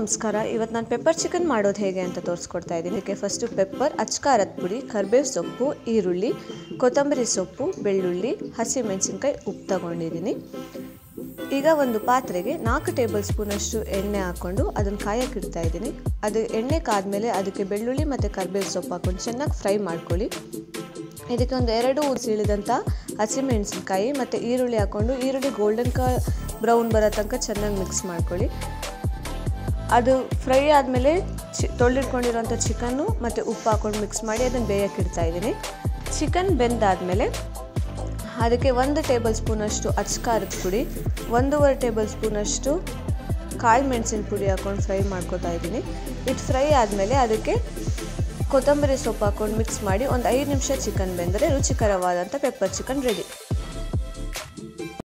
ನಮಸ್ಕಾರ ಇವತ್ತು ನಾನು ಪೆಪ್ಪರ್ ಚಿಕನ್ ಮಾಡೋದು ಹೇಗೆ ಅಂತ ತೋರಿಸ್ಕೊಡ್ತಾ ಇದ್ದೀನಿ ಇದಕ್ಕೆ ಫಸ್ಟು ಪೆಪ್ಪರ್ ಅಚ್ಕಾರದ ಪುಡಿ ಕರಿಬೇವು ಸೊಪ್ಪು ಈರುಳ್ಳಿ ಕೊತ್ತಂಬರಿ ಸೊಪ್ಪು ಬೆಳ್ಳುಳ್ಳಿ ಹಸಿಮೆಣಸಿನ್ಕಾಯಿ ಉಪ್ಪು ತಗೊಂಡಿದ್ದೀನಿ ಈಗ ಒಂದು ಪಾತ್ರೆಗೆ ನಾಲ್ಕು ಟೇಬಲ್ ಸ್ಪೂನಷ್ಟು ಎಣ್ಣೆ ಹಾಕ್ಕೊಂಡು ಅದನ್ನು ಕಾಯಕ್ಕೆ ಇಡ್ತಾ ಇದ್ದೀನಿ ಅದು ಎಣ್ಣೆ ಕಾದ್ಮೇಲೆ ಅದಕ್ಕೆ ಬೆಳ್ಳುಳ್ಳಿ ಮತ್ತು ಕರಿಬೇವು ಸೊಪ್ಪು ಹಾಕ್ಕೊಂಡು ಚೆನ್ನಾಗಿ ಫ್ರೈ ಮಾಡ್ಕೊಳ್ಳಿ ಇದಕ್ಕೆ ಒಂದು ಎರಡು ಸೀಳಿದಂಥ ಹಸಿಮೆಣಸಿನ್ಕಾಯಿ ಮತ್ತು ಈರುಳ್ಳಿ ಹಾಕ್ಕೊಂಡು ಈರುಳ್ಳಿ ಗೋಲ್ಡನ್ ಕ ಬ್ರೌನ್ ಬರೋ ತನಕ ಚೆನ್ನಾಗಿ ಮಿಕ್ಸ್ ಮಾಡ್ಕೊಳ್ಳಿ ಅದು ಫ್ರೈ ಆದಮೇಲೆ ಚಿ ತೊಳೆದಿಟ್ಕೊಂಡಿರೋಂಥ ಚಿಕನ್ನು ಮತ್ತು ಉಪ್ಪು ಹಾಕ್ಕೊಂಡು ಮಿಕ್ಸ್ ಮಾಡಿ ಅದನ್ನು ಬೇಯಕ್ಕೆ ಇಡ್ತಾ ಇದ್ದೀನಿ ಚಿಕನ್ ಬೆಂದಾದಮೇಲೆ ಅದಕ್ಕೆ ಒಂದು ಟೇಬಲ್ ಸ್ಪೂನಷ್ಟು ಅಚ್ಕಾರದ ಪುಡಿ ಒಂದೂವರೆ ಟೇಬಲ್ ಸ್ಪೂನಷ್ಟು ಕಾಳು ಮೆಣಸಿನ ಪುಡಿ ಹಾಕ್ಕೊಂಡು ಫ್ರೈ ಮಾಡ್ಕೊತಾ ಇದ್ದೀನಿ ಇದು ಫ್ರೈ ಆದಮೇಲೆ ಅದಕ್ಕೆ ಕೊತ್ತಂಬರಿ ಸೊಪ್ಪು ಹಾಕ್ಕೊಂಡು ಮಿಕ್ಸ್ ಮಾಡಿ ಒಂದು ಐದು ನಿಮಿಷ ಚಿಕನ್ ಬೆಂದರೆ ರುಚಿಕರವಾದಂಥ ಪೆಪ್ಪರ್ ಚಿಕನ್ ರೆಡಿ